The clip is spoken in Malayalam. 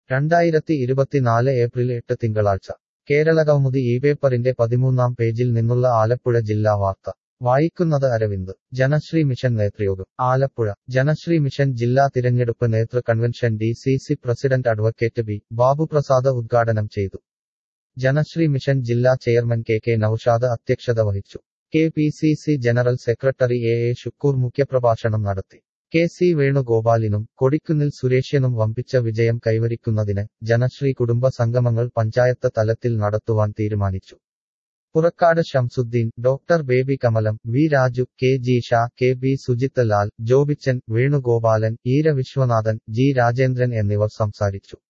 രണ്ടായിരത്തി ഇരുപത്തിനാല് ഏപ്രിൽ എട്ട് തിങ്കളാഴ്ച കേരളകൗമുദി ഈ പേപ്പറിന്റെ പതിമൂന്നാം പേജിൽ നിന്നുള്ള ആലപ്പുഴ ജില്ലാ വാർത്ത വായിക്കുന്നത് അരവിന്ദ് ജനശ്രീ മിഷൻ നേതൃയോഗം ആലപ്പുഴ ജനശ്രീ മിഷൻ ജില്ലാ തിരഞ്ഞെടുപ്പ് നേതൃ convention D C C president advocate B Babuprasad ഉദ്ഘാടനം ചെയ്തു ജനശ്രീ മിഷൻ ജില്ലാ ചെയർമാൻ കെ കെ നൌഷാദ് അധ്യക്ഷത വഹിച്ചു K P C C general secretary A A Shukkur മുഖ്യപ്രഭാഷണം നടത്തി കെ സി വേണുഗോപാലിനും കൊടിക്കുന്നിൽ സുരേഷ്യനും വമ്പിച്ച വിജയം കൈവരിക്കുന്നതിന് ജനശ്രീ കുടുംബ സംഗമങ്ങൾ പഞ്ചായത്ത് തലത്തിൽ നടത്തുവാൻ തീരുമാനിച്ചു Purakkad Shamsuddin doctor Baby Kamalam V Raju K G Sha K B Sujith Lal Jobichan Venugopalan ഈര വിശ്വനാഥൻ ജി രാജേന്ദ്രൻ എന്നിവർ സംസാരിച്ചു